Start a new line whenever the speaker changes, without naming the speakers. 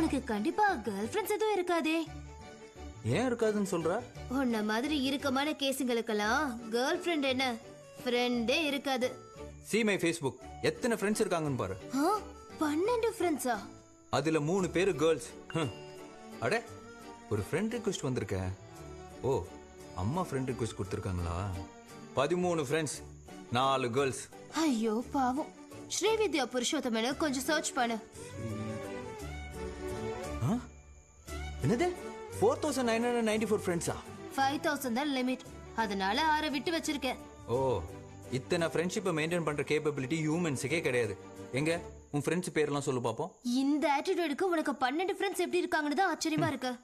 உனக்கு கண்டிப்பா girl friends எதுவும் இருக்காதே
ஏன் இருக்காதுன்னு சொல்ற
உன்ன மாதிரி இறுக்கமான கேசுங்களுக்கெல்லாம் கேர்ள் ஃபிரெண்ட் என்ன ஃப்ரெண்டே இருக்காது
சி மை ஃபேஸ்புக் எத்தனை ஃப்ரெண்ட்ஸ் இருக்காங்கன்னு பாரு
ஆ, பன்னெண்டு ஃப்ரெண்ட்ஸா
அதுல மூணு பேரு கேர்ள்ஸ் அட ஒரு ஃப்ரெண்ட் ரிக்வெஸ்ட் வந்திருக்க ஓ அம்மா ஃப்ரெண்ட் ரிக்வெஸ்ட் கொடுத்துருக்காங்களா பதிமூணு ஃப்ரெண்ட்ஸ் நாலு கேர்ள்ஸ்
ஐயோ பாவம் ஸ்ரீவித்யா புருஷோத்தமனு கொஞ்சம் சர்ச் பண்ணு
என்னது four thousand nine hundred ninety four ஃப்ரெண்ட்ஸா
ஃபைவ் தௌசண்ட் தான் லிமிட் அதனால ஆற விட்டு வச்சிருக்கேன்
ஓ இத்தனை ஃப்ரெண்ட்ஷிப்பை மெயின்டைன் பண்ற கேப்பபிலிட்டி ஹியூமன்ஸுக்கே கிடையாது எங்க உன் ஃப்ரெண்ட்ஸ் பேர்லாம் சொல்லு பார்ப்போம்
இந்த ஆட்டிடியூடுக்கு உனக்கு பன்னெண்டு ஃப்ரெண்ட்ஸ் எப்படி இருக்காங்கன்னு தான் ஆச்சரியமா இருக்கு